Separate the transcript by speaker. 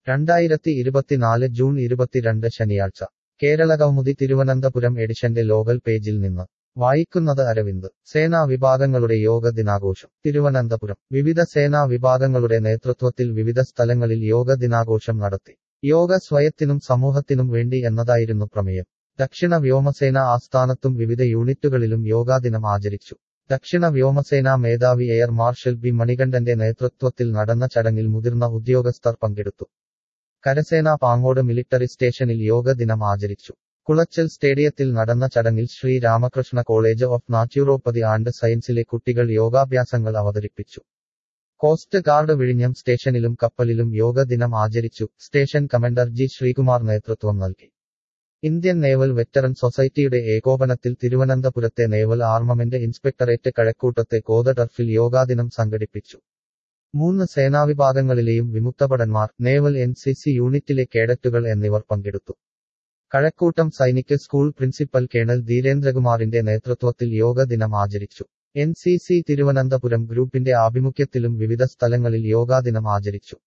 Speaker 1: രണ്ടായിരത്തി ഇരുപത്തിനാല് ജൂൺ ഇരുപത്തിരണ്ട് ശനിയാഴ്ച കേരള കൗമുദി തിരുവനന്തപുരം എഡിഷന്റെ ലോകൽ പേജിൽ നിന്ന് വായിക്കുന്നത് അരവിന്ദ് സേനാ വിഭാഗങ്ങളുടെ യോഗ ദിനാഘോഷം തിരുവനന്തപുരം വിവിധ സേനാ വിഭാഗങ്ങളുടെ നേതൃത്വത്തിൽ വിവിധ സ്ഥലങ്ങളിൽ യോഗ ദിനാഘോഷം നടത്തി യോഗ സ്വയത്തിനും സമൂഹത്തിനും വേണ്ടി എന്നതായിരുന്നു പ്രമേയം ദക്ഷിണ വ്യോമസേന ആസ്ഥാനത്തും വിവിധ യൂണിറ്റുകളിലും യോഗാദിനം ആചരിച്ചു ദക്ഷിണ വ്യോമസേനാ മേധാവി എയർ മാർഷൽ ബി മണികണ്ഠന്റെ നേതൃത്വത്തിൽ നടന്ന ചടങ്ങിൽ മുതിർന്ന ഉദ്യോഗസ്ഥർ പങ്കെടുത്തു കരസേന പാങ്ങോട് മിലിറ്ററി സ്റ്റേഷനിൽ യോഗ ദിനം ആചരിച്ചു കുളച്ചൽ സ്റ്റേഡിയത്തിൽ നടന്ന ചടങ്ങിൽ Shri Ramakrishna college of naturopathy and സയൻസിലെ കുട്ടികൾ യോഗാഭ്യാസങ്ങൾ അവതരിപ്പിച്ചു കോസ്റ്റ് ഗാർഡ് വിഴിഞ്ഞം സ്റ്റേഷനിലും കപ്പലിലും യോഗ ദിനം ആചരിച്ചു സ്റ്റേഷൻ കമാൻഡർ ജി ശ്രീകുമാർ നേതൃത്വം നൽകി ഇന്ത്യൻ നേവൽ വെറ്ററൻ സൊസൈറ്റിയുടെ ഏകോപനത്തിൽ തിരുവനന്തപുരത്തെ നേവൽ ആർമമെന്റ് ഇൻസ്പെക്ടറേറ്റ് കഴക്കൂട്ടത്തെ കോത ടർഫിൽ യോഗാദിനം സംഘടിപ്പിച്ചു മൂന്ന് സേനാവിഭാഗങ്ങളിലെയും വിമുക്തഭടന്മാർ നേവൽ എൻ സി സി യൂണിറ്റിലെ കേഡറ്റുകൾ എന്നിവർ പങ്കെടുത്തു കഴക്കൂട്ടം സൈനിക് സ്കൂൾ പ്രിൻസിപ്പൽ കേണൽ ധീരേന്ദ്രകുമാറിന്റെ നേതൃത്വത്തിൽ യോഗ ദിനം ആചരിച്ചു എൻ സി സി തിരുവനന്തപുരം ഗ്രൂപ്പിന്റെ ആഭിമുഖ്യത്തിലും വിവിധ സ്ഥലങ്ങളിൽ യോഗാദിനം ആചരിച്ചു